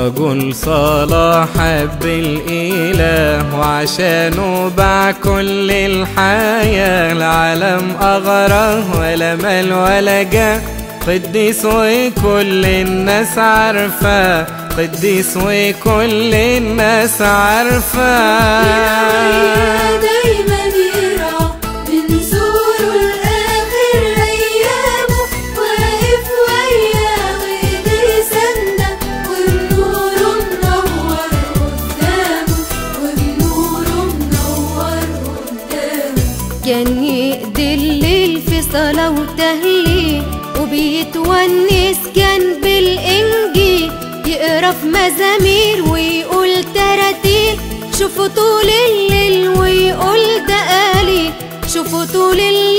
رجل صلاح حب الإله وعشانه باع كل الحياة العالم أغره ولا مال ولا جاه قديس وكل الناس عارفة قديس وكل الناس عارفة دايما يرعى من سوره لآخر أيامه واقف وياه وإيديه سندة والنور منور قدامه والنور منور قدامه كان يقضي الليل في صلاة وتهليل وبيتونس كان بالإنجيل يقرا في مزامير ويقول تراتيل شوفوا طول الليل ويقول دقالي شوفوا طول الليل